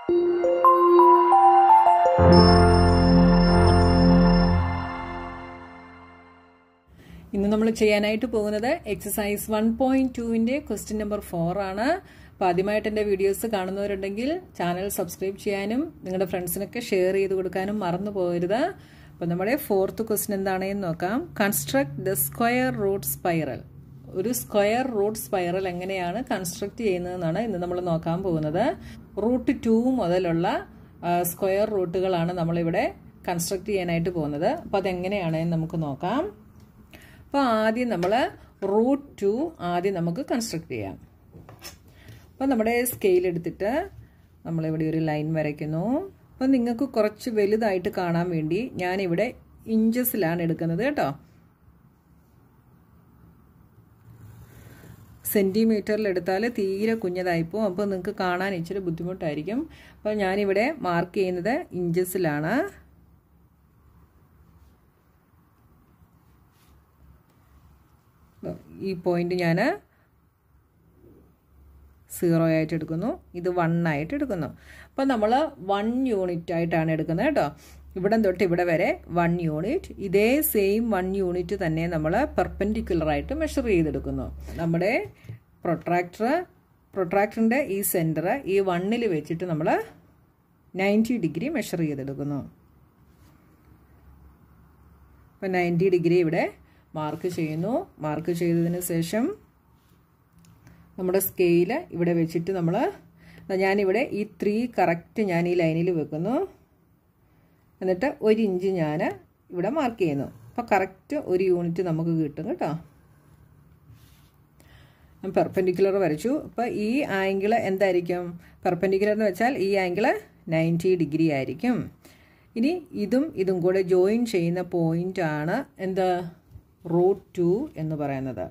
ഇന്ന് നമ്മൾ ചെയ്യാനായിട്ട് പോകുന്നത് എക്സസൈസ് വൺ പോയിന്റ് ടുവിന്റെ ക്വസ്റ്റ്യൻ നമ്പർ ഫോർ ആണ് അപ്പോൾ ആദ്യമായിട്ട് എൻ്റെ വീഡിയോസ് കാണുന്നവരുണ്ടെങ്കിൽ ചാനൽ സബ്സ്ക്രൈബ് ചെയ്യാനും നിങ്ങളുടെ ഫ്രണ്ട്സിനൊക്കെ ഷെയർ ചെയ്ത് കൊടുക്കാനും മറന്നു പോകരുത് അപ്പോൾ നമ്മുടെ ഫോർത്ത് ക്വസ്റ്റ്യൻ എന്താണെന്ന് നോക്കാം construct the square root spiral ഒരു സ്ക്വയർ റൂട്ട് സ്പൈറൽ എങ്ങനെയാണ് കൺസ്ട്രക്ട് ചെയ്യുന്നതെന്നാണ് ഇന്ന് നമ്മൾ നോക്കാൻ പോകുന്നത് റൂട്ട് ടു മുതലുള്ള സ്ക്വയർ റൂട്ടുകളാണ് നമ്മളിവിടെ കൺസ്ട്രക്ട് ചെയ്യാനായിട്ട് പോകുന്നത് അപ്പോൾ അതെങ്ങനെയാണെന്ന് നമുക്ക് നോക്കാം അപ്പോൾ ആദ്യം നമ്മൾ റൂട്ട് ടു ആദ്യം നമുക്ക് കൺസ്ട്രക്ട് ചെയ്യാം അപ്പോൾ നമ്മുടെ സ്കെയിൽ എടുത്തിട്ട് നമ്മളിവിടെ ഒരു ലൈൻ വരയ്ക്കുന്നു അപ്പോൾ നിങ്ങൾക്ക് കുറച്ച് വലുതായിട്ട് കാണാൻ വേണ്ടി ഞാനിവിടെ ഇഞ്ചസിലാണ് എടുക്കുന്നത് കേട്ടോ സെൻറ്റിമീറ്ററിൽ എടുത്താൽ തീരെ കുഞ്ഞതായിപ്പോവും അപ്പോൾ നിങ്ങൾക്ക് കാണാൻ ഇച്ചിരി ബുദ്ധിമുട്ടായിരിക്കും അപ്പോൾ ഞാനിവിടെ മാർക്ക് ചെയ്യുന്നത് ഇഞ്ചസിലാണ് ഈ പോയിന്റ് ഞാൻ സീറോ ആയിട്ട് എടുക്കുന്നു ഇത് വൺ ആയിട്ട് എടുക്കുന്നു അപ്പോൾ നമ്മൾ വൺ യൂണിറ്റ് ആയിട്ടാണ് എടുക്കുന്നത് കേട്ടോ ഇവിടെ തൊട്ട് ഇവിടെ വരെ വൺ യൂണിറ്റ് ഇതേ സെയിം വൺ യൂണിറ്റ് തന്നെ നമ്മൾ പെർപെൻഡിക്കുലറായിട്ട് മെഷർ ചെയ്തെടുക്കുന്നു നമ്മുടെ പ്രൊട്രാക്ടർ പ്രൊട്രാക്ടറിൻ്റെ ഈ സെൻറ്റർ ഈ വണ്ണിൽ വെച്ചിട്ട് നമ്മൾ നയൻറ്റി ഡിഗ്രി മെഷർ ചെയ്തെടുക്കുന്നു അപ്പോൾ നയൻറ്റി ഡിഗ്രി ഇവിടെ മാർക്ക് ചെയ്യുന്നു മാർക്ക് ചെയ്തതിന് ശേഷം നമ്മുടെ സ്കെയില് ഇവിടെ വെച്ചിട്ട് നമ്മൾ ഞാനിവിടെ ഈ ത്രീ കറക്റ്റ് ഞാൻ ഈ ലൈനിൽ വെക്കുന്നു എന്നിട്ട് ഒരു ഇഞ്ച് ഞാൻ ഇവിടെ മാർക്ക് ചെയ്യുന്നു അപ്പോൾ കറക്റ്റ് ഒരു യൂണിറ്റ് നമുക്ക് കിട്ടും കേട്ടോ ഞാൻ പെർപെൻഡിക്കുലർ വരച്ചു അപ്പോൾ ഈ ആംഗിൾ എന്തായിരിക്കും പെർപെൻഡിക്കുലർ എന്ന് വെച്ചാൽ ഈ ആംഗിൾ നയൻറ്റി ഡിഗ്രി ആയിരിക്കും ഇനി ഇതും ഇതും കൂടെ ജോയിൻ ചെയ്യുന്ന പോയിന്റ് ആണ് എന്താ റൂട്ട് ടു എന്ന് പറയുന്നത്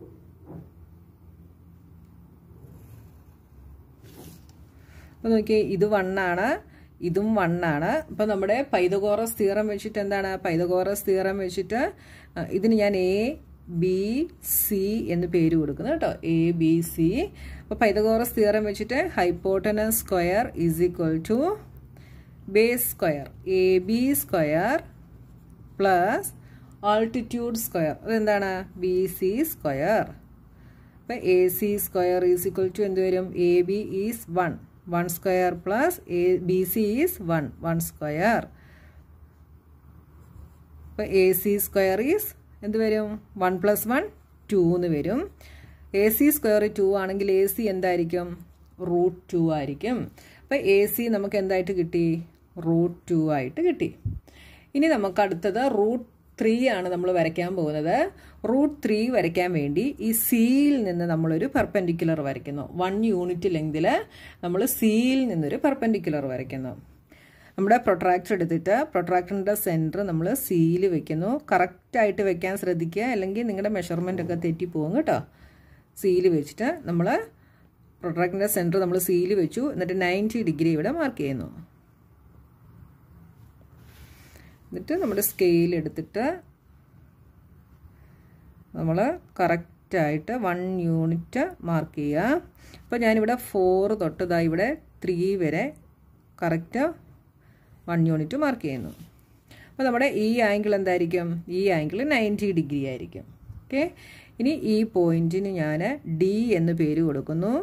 അപ്പോൾ നോക്കിയേ ഇത് വണ്ണാണ് ഇതും വണ്ണാണ് അപ്പോൾ നമ്മുടെ പൈതകോറസ് തീറം വെച്ചിട്ട് എന്താണ് പൈതകോറസ് തീറം വെച്ചിട്ട് ഇതിന് ഞാൻ എ ബി സി എന്ന് പേര് കൊടുക്കുന്നു കേട്ടോ എ ബി സി അപ്പോൾ പൈതകോറസ് തീറം വെച്ചിട്ട് hypotenuse square is equal to base square A B square plus altitude square അതെന്താണ് ബി സി സ്ക്വയർ അപ്പം A C square is equal to എന്ത് വരും A B is one one square plus A B C is one one square അപ്പം A C square is എന്ത് വരും one plus one two എന്ന് വരും A C square two ആണെങ്കിൽ A C എന്തായിരിക്കും root two ആയിരിക്കും അപ്പം എ സി നമുക്ക് എന്തായിട്ട് കിട്ടി റൂട്ട് ടു ആയിട്ട് കിട്ടി ഇനി നമുക്ക് അടുത്തത് റൂട്ട് ത്രീ ആണ് നമ്മൾ വരയ്ക്കാൻ പോകുന്നത് റൂട്ട് ത്രീ വരയ്ക്കാൻ വേണ്ടി ഈ സിയിൽ നിന്ന് നമ്മളൊരു പെർപെൻഡിക്കുലർ വരയ്ക്കുന്നു വൺ യൂണിറ്റ് ലെങ്തിൽ നമ്മൾ സിയിൽ നിന്നൊരു പെർപെൻഡിക്കുലർ വരയ്ക്കുന്നു നമ്മുടെ പ്രൊട്രാക്ടർ എടുത്തിട്ട് പ്രൊട്രാക്ടറിൻ്റെ സെൻറ്റർ നമ്മൾ സിയിൽ വെക്കുന്നു കറക്റ്റായിട്ട് വെക്കാൻ ശ്രദ്ധിക്കുക അല്ലെങ്കിൽ നിങ്ങളുടെ മെഷർമെൻ്റ് ഒക്കെ തെറ്റിപ്പോകും കേട്ടോ സിയിൽ വെച്ചിട്ട് നമ്മൾ പ്രൊട്രാക്ടറിൻ്റെ സെൻറ്റർ നമ്മൾ സിയിൽ വെച്ചു എന്നിട്ട് നയൻറ്റി ഡിഗ്രി ഇവിടെ മാർക്ക് ചെയ്യുന്നു എന്നിട്ട് നമ്മുടെ സ്കെയിൽ എടുത്തിട്ട് നമ്മൾ കറക്റ്റായിട്ട് വൺ യൂണിറ്റ് മാർക്ക് ചെയ്യുക അപ്പോൾ ഞാനിവിടെ ഫോർ തൊട്ടതാ ഇവിടെ ത്രീ വരെ കറക്റ്റ് വൺ യൂണിറ്റ് മാർക്ക് ചെയ്യുന്നു അപ്പോൾ നമ്മുടെ ഈ ആംഗിൾ എന്തായിരിക്കും ഈ ആംഗിൾ നയൻറ്റി ഡിഗ്രി ആയിരിക്കും ഓക്കെ ഇനി ഈ പോയിന്റിന് ഞാൻ ഡി എന്ന് പേര് കൊടുക്കുന്നു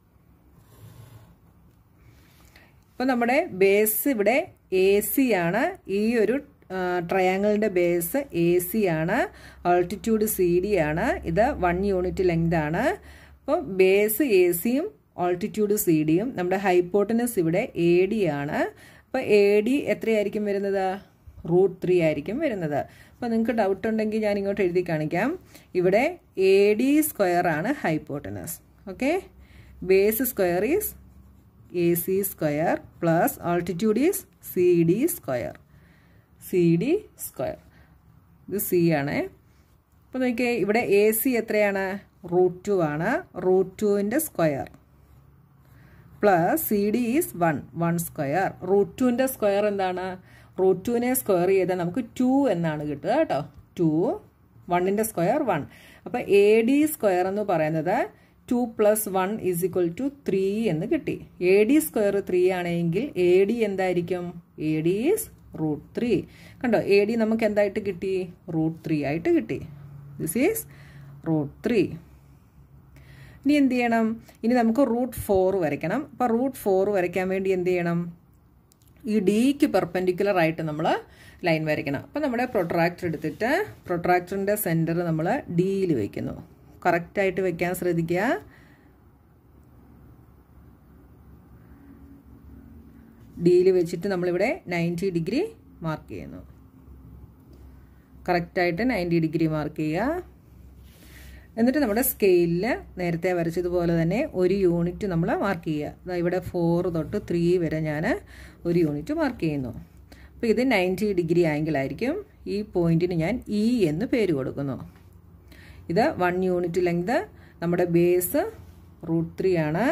ഇപ്പോൾ നമ്മുടെ ബേസ് ഇവിടെ എ സി ആണ് ഈ ഒരു ട്രയാങ്കിളിൻ്റെ ബേസ് എ സി ആണ് ആൾട്ടിറ്റ്യൂഡ് സി ഡി ആണ് ഇത് വൺ യൂണിറ്റ് ലെങ്ത് ആണ് അപ്പോൾ ബേസ് എ സിയും ആൾട്ടിറ്റ്യൂഡ് സി ഡിയും നമ്മുടെ ഹൈപ്പോട്ടനസ് ഇവിടെ എ ഡി ആണ് അപ്പോൾ എ ഡി എത്രയായിരിക്കും വരുന്നത് റൂട്ട് ത്രീ ആയിരിക്കും വരുന്നത് അപ്പോൾ നിങ്ങൾക്ക് ഡൗട്ട് ഉണ്ടെങ്കിൽ ഞാൻ ഇങ്ങോട്ട് എഴുതി കാണിക്കാം ഇവിടെ എ ഡി സ്ക്വയർ ആണ് hypotenuse okay base square is A C square plus altitude is C D square C D square ഇത് സി ആണ് അപ്പോൾ നോക്കിയേ ഇവിടെ എ സി എത്രയാണ് റൂട്ട് ടു ആണ് റൂട്ട് ടുവിൻ്റെ square plus C D is one one square root ടുവിൻ്റെ square എന്താണ് റൂട്ട് ടുവിനെ സ്ക്വയർ ചെയ്താൽ നമുക്ക് ടു എന്നാണ് കിട്ടുക കേട്ടോ ടു വണ്ണിൻ്റെ സ്ക്വയർ വൺ അപ്പോൾ എ ഡി സ്ക്വയർ എന്ന് പറയുന്നത് to plus one is equal to three എന്ന് കിട്ടി എ ഡി സ്ക്വയർ ത്രീ ആണെങ്കിൽ എ ഡി എന്തായിരിക്കും A D is root three കണ്ടോ എ ഡി നമുക്ക് എന്തായിട്ട് കിട്ടി റൂട്ട് ത്രീ ആയിട്ട് കിട്ടി ദിസ് ഈസ് റൂട്ട് ത്രീ ഇനി എന്ത് ചെയ്യണം ഇനി നമുക്ക് റൂട്ട് ഫോർ വരയ്ക്കണം അപ്പോൾ റൂട്ട് ഫോർ വരയ്ക്കാൻ വേണ്ടി എന്ത് ചെയ്യണം ഈ ഡിക്ക് പെർപെൻഡിക്കുലർ ആയിട്ട് നമ്മൾ ലൈൻ വരയ്ക്കണം അപ്പോൾ നമ്മുടെ പ്രൊട്രാക്ടർ എടുത്തിട്ട് പ്രൊട്രാക്ടറിൻ്റെ സെൻറ്റർ നമ്മൾ ഡിയിൽ വയ്ക്കുന്നു കറക്റ്റായിട്ട് വെക്കാൻ ശ്രദ്ധിക്കുക ഡിയിൽ വെച്ചിട്ട് നമ്മളിവിടെ നയൻറ്റി ഡിഗ്രി മാർക്ക് ചെയ്യുന്നു കറക്റ്റായിട്ട് നയൻറ്റി ഡിഗ്രി മാർക്ക് ചെയ്യുക എന്നിട്ട് നമ്മുടെ സ്കെയിലിൽ നേരത്തെ വരച്ചതുപോലെ തന്നെ ഒരു യൂണിറ്റ് നമ്മൾ മാർക്ക് ചെയ്യുക ഇവിടെ ഫോർ തൊട്ട് ത്രീ വരെ ഞാൻ ഒരു യൂണിറ്റ് മാർക്ക് ചെയ്യുന്നു അപ്പോൾ ഇത് നയൻറ്റി ഡിഗ്രി ആംഗിൾ ആയിരിക്കും ഈ പോയിന്റിന് ഞാൻ ഇ എന്ന് പേര് കൊടുക്കുന്നു ഇത് വൺ യൂണിറ്റ് ലെങ്ത് നമ്മുടെ ബേസ് റൂട്ട് ത്രീ ആണ്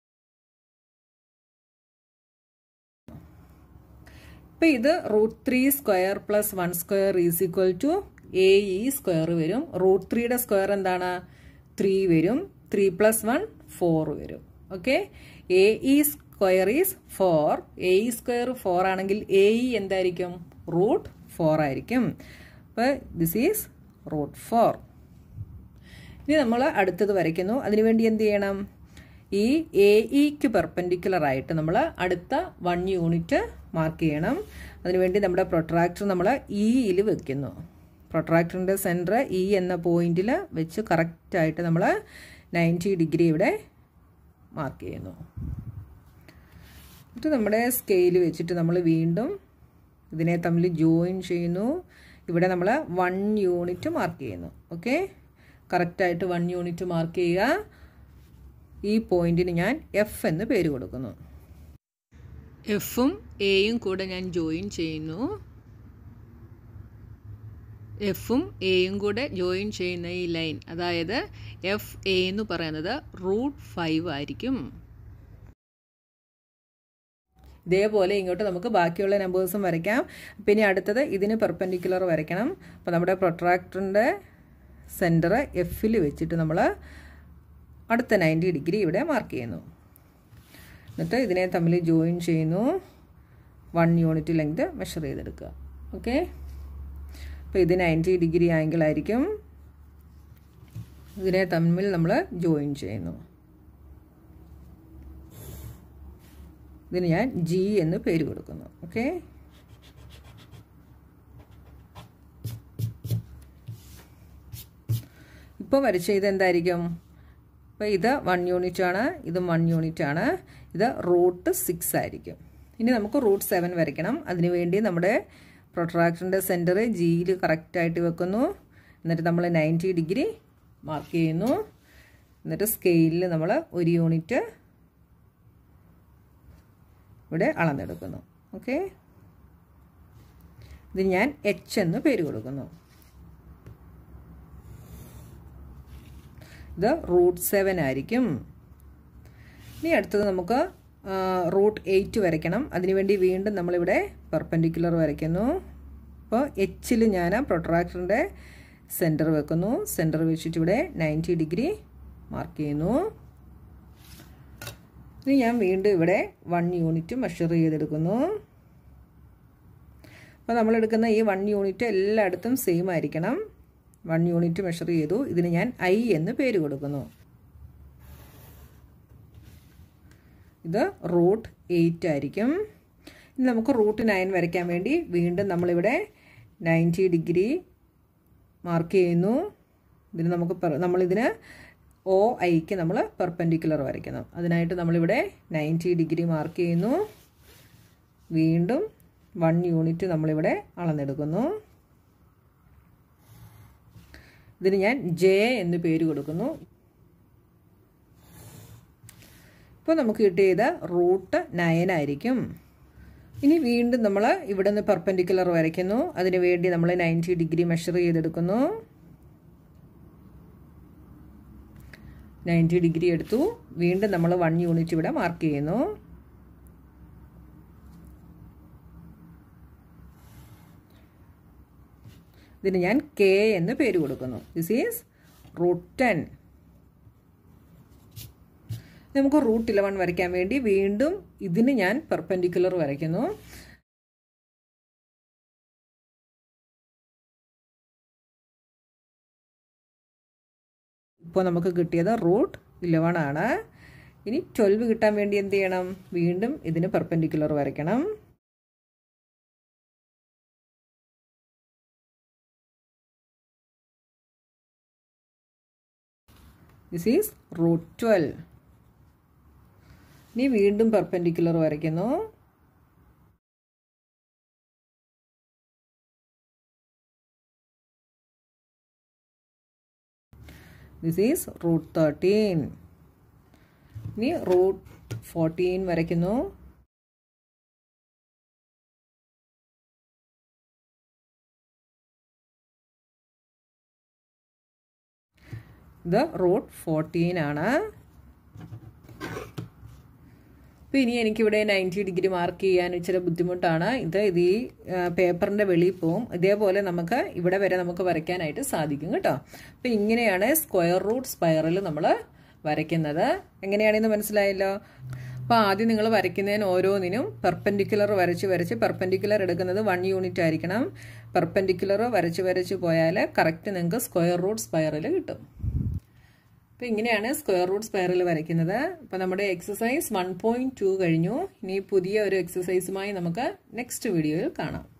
ഇപ്പം ഇത് root three square plus one square is equal to A E square വരും റൂട്ട് ത്രീയുടെ സ്ക്വയർ എന്താണ് ത്രീ വരും ത്രീ പ്ലസ് വൺ ഫോർ വരും okay A E square is four A E square four ആണെങ്കിൽ A E എന്തായിരിക്കും root four ആയിരിക്കും അപ്പോൾ this is root four ഇനി നമ്മൾ അടുത്തത് വരയ്ക്കുന്നു അതിനുവേണ്ടി എന്ത് ചെയ്യണം ഈ എ ഇക്ക് പെർപെൻഡിക്കുലർ ആയിട്ട് നമ്മൾ അടുത്ത വൺ യൂണിറ്റ് മാർക്ക് ചെയ്യണം അതിനുവേണ്ടി നമ്മുടെ പ്രൊട്രാക്ടർ നമ്മൾ ഇയിൽ വെക്കുന്നു പ്രൊട്രാക്ടറിൻ്റെ സെൻറ്റർ ഇ എന്ന പോയിന്റിൽ വെച്ച് കറക്റ്റായിട്ട് നമ്മൾ നയൻറ്റി ഡിഗ്രി ഇവിടെ മാർക്ക് ചെയ്യുന്നു എന്നിട്ട് നമ്മുടെ സ്കെയിൽ വെച്ചിട്ട് നമ്മൾ വീണ്ടും ഇതിനെ തമ്മിൽ ജോയിൻ ചെയ്യുന്നു ഇവിടെ നമ്മൾ വൺ യൂണിറ്റ് മാർക്ക് ചെയ്യുന്നു ഓക്കെ കറക്റ്റായിട്ട് വൺ യൂണിറ്റ് മാർക്ക് ചെയ്യുക ഈ പോയിന്റിന് ഞാൻ എഫ് എന്ന് പേര് കൊടുക്കുന്നു എഫും എയും കൂടെ ഞാൻ ജോയിൻ ചെയ്യുന്നു എഫും എയും കൂടെ ജോയിൻ ചെയ്യുന്ന ഈ ലൈൻ അതായത് എഫ് എ എന്ന് പറയുന്നത് റൂട്ട് ഫൈവ് ആയിരിക്കും ഇതേപോലെ ഇങ്ങോട്ട് നമുക്ക് ബാക്കിയുള്ള നമ്പേഴ്സും വരയ്ക്കാം പിന്നെ അടുത്തത് ഇതിന് പെർപെൻഡിക്കുലർ വരയ്ക്കണം അപ്പോൾ നമ്മുടെ പ്രൊട്രാക്ടറിൻ്റെ സെൻറ്റർ എഫിൽ വെച്ചിട്ട് നമ്മൾ അടുത്ത നയൻറ്റി ഡിഗ്രി ഇവിടെ മാർക്ക് ചെയ്യുന്നു എന്നിട്ട് ഇതിനെ തമ്മിൽ ജോയിൻ ചെയ്യുന്നു വൺ യൂണിറ്റ് ലെങ്ത് മെഷർ ചെയ്തെടുക്കുക ഓക്കെ അപ്പോൾ ഇത് നയൻറ്റി ഡിഗ്രി ആംഗിൾ ആയിരിക്കും ഇതിനെ തമ്മിൽ നമ്മൾ ജോയിൻ ചെയ്യുന്നു ഇതിന് ഞാൻ ജി എന്ന് പേര് കൊടുക്കുന്നു ഓക്കെ ഇപ്പോൾ വരച്ച ഇത് എന്തായിരിക്കും അപ്പോൾ ഇത് വൺ യൂണിറ്റ് ആണ് ഇതും വൺ യൂണിറ്റ് ആണ് ഇത് റൂട്ട് സിക്സ് ആയിരിക്കും ഇനി നമുക്ക് റൂട്ട് സെവൻ വരയ്ക്കണം അതിനുവേണ്ടി നമ്മുടെ പ്രൊട്രാക്ടറിൻ്റെ സെൻറ്റർ ജിയിൽ കറക്റ്റായിട്ട് വെക്കുന്നു എന്നിട്ട് നമ്മൾ നയൻറ്റി ഡിഗ്രി മാർക്ക് ചെയ്യുന്നു എന്നിട്ട് സ്കെയിലിൽ നമ്മൾ ഒരു യൂണിറ്റ് ഇവിടെ അളന്നെടുക്കുന്നു ഓക്കെ ഇത് ഞാൻ എച്ച് എന്ന് പേര് കൊടുക്കുന്നു ഇത് റൂട്ട് സെവൻ ആയിരിക്കും ഇനി അടുത്തത് നമുക്ക് റൂട്ട് എയ്റ്റ് വരയ്ക്കണം അതിനുവേണ്ടി വീണ്ടും നമ്മളിവിടെ പെർപെൻഡിക്കുലർ വരയ്ക്കുന്നു അപ്പോൾ എച്ചിൽ ഞാൻ പ്രൊട്രാക്ടറിൻ്റെ സെൻറ്റർ വെക്കുന്നു സെൻറ്റർ വെച്ചിട്ട് ഇവിടെ നയൻറ്റി ഡിഗ്രി മാർക്ക് ചെയ്യുന്നു ഇനി ഞാൻ വീണ്ടും ഇവിടെ വൺ യൂണിറ്റ് മെഷർ ചെയ്തെടുക്കുന്നു അപ്പോൾ നമ്മളെടുക്കുന്ന ഈ വൺ യൂണിറ്റ് എല്ലായിടത്തും സെയിം ആയിരിക്കണം വൺ യൂണിറ്റ് മെഷർ ചെയ്തു ഇതിന് ഞാൻ ഐ എന്ന് പേര് കൊടുക്കുന്നു ഇത് റൂട്ട് എയ്റ്റ് ആയിരിക്കും ഇനി നമുക്ക് റൂട്ട് നയൻ വരയ്ക്കാൻ വേണ്ടി വീണ്ടും നമ്മളിവിടെ നയൻറ്റി ഡിഗ്രി മാർക്ക് ചെയ്യുന്നു ഇതിന് നമുക്ക് നമ്മളിതിന് ഒ ഐക്ക് നമ്മൾ പെർപെൻഡിക്കുലർ വരയ്ക്കണം അതിനായിട്ട് നമ്മളിവിടെ നയൻറ്റി ഡിഗ്രി മാർക്ക് ചെയ്യുന്നു വീണ്ടും വൺ യൂണിറ്റ് നമ്മളിവിടെ അളന്നെടുക്കുന്നു ഇതിന് ഞാൻ ജെ എന്ന് പേര് കൊടുക്കുന്നു ഇപ്പോൾ നമുക്ക് കിട്ടിയത് റൂട്ട് നയൻ ആയിരിക്കും ഇനി വീണ്ടും നമ്മൾ ഇവിടെ നിന്ന് പെർപെൻഡിക്കുലർ വരയ്ക്കുന്നു അതിന് വേണ്ടി നമ്മൾ നയൻറ്റി ഡിഗ്രി മെഷർ ചെയ്തെടുക്കുന്നു നയൻറ്റി ഡിഗ്രി എടുത്തു വീണ്ടും നമ്മൾ വൺ യൂണിറ്റ് ഇവിടെ മാർക്ക് ചെയ്യുന്നു ഇതിന് ഞാൻ കെ എന്ന് പേര് കൊടുക്കുന്നു ദിസ് ഈസ് റൂട്ട് ടെൻ നമുക്ക് റൂട്ട് ഇലവൻ വരയ്ക്കാൻ വേണ്ടി വീണ്ടും ഇതിന് ഞാൻ പെർപെൻഡിക്കുലർ വരയ്ക്കുന്നു ഇപ്പോൾ നമുക്ക് കിട്ടിയത് റൂട്ട് ഇലവൺ ആണ് ഇനി ട്വൽവ് കിട്ടാൻ വേണ്ടി എന്ത് ചെയ്യണം വീണ്ടും ഇതിന് പെർപെൻഡിക്കുലർ വരയ്ക്കണം ദിസ് ഈസ് റൂട്ട് ട്വൽവ് ഇനി വീണ്ടും പെർപെൻഡിക്കുലർ വരയ്ക്കുന്നു ദിസ് ഈസ് റൂട്ട് തേർട്ടീൻ ഇനി റൂട്ട് ഫോർട്ടീൻ വരയ്ക്കുന്നു ഇത് റൂട്ട് ഫോർട്ടീൻ ആണ് അപ്പോൾ ഇനി എനിക്കിവിടെ നയൻറ്റി ഡിഗ്രി മാർക്ക് ചെയ്യാൻ ഇച്ചിരി ബുദ്ധിമുട്ടാണ് ഇത് ഇത് ഈ പേപ്പറിൻ്റെ വെളിയിൽ പോവും ഇതേപോലെ നമുക്ക് ഇവിടെ വരെ നമുക്ക് വരയ്ക്കാനായിട്ട് സാധിക്കും കേട്ടോ അപ്പോൾ ഇങ്ങനെയാണ് സ്ക്വയർ റൂട്ട് സ്പൈറൽ നമ്മൾ വരയ്ക്കുന്നത് എങ്ങനെയാണെന്ന് മനസ്സിലായല്ലോ അപ്പോൾ ആദ്യം നിങ്ങൾ വരയ്ക്കുന്നതിന് ഓരോന്നിനും പെർപെൻഡിക്കുലർ വരച്ച് വരച്ച് പെർപെൻഡിക്കുലർ എടുക്കുന്നത് വൺ യൂണിറ്റ് ആയിരിക്കണം പെർപെൻഡിക്കുലർ വരച്ച് വരച്ച് പോയാൽ കറക്റ്റ് നിങ്ങൾക്ക് സ്ക്വയർ റൂട്ട് സ്പൈറൽ കിട്ടും അപ്പോൾ ഇങ്ങനെയാണ് സ്ക്വയർ റൂട്ട് സ്പൈറൽ വരയ്ക്കുന്നത് അപ്പോൾ നമ്മുടെ എക്സസൈസ് വൺ പോയിൻറ്റ് ടു കഴിഞ്ഞു ഇനി പുതിയ ഒരു എക്സസൈസുമായി നമുക്ക് നെക്സ്റ്റ് വീഡിയോയിൽ കാണാം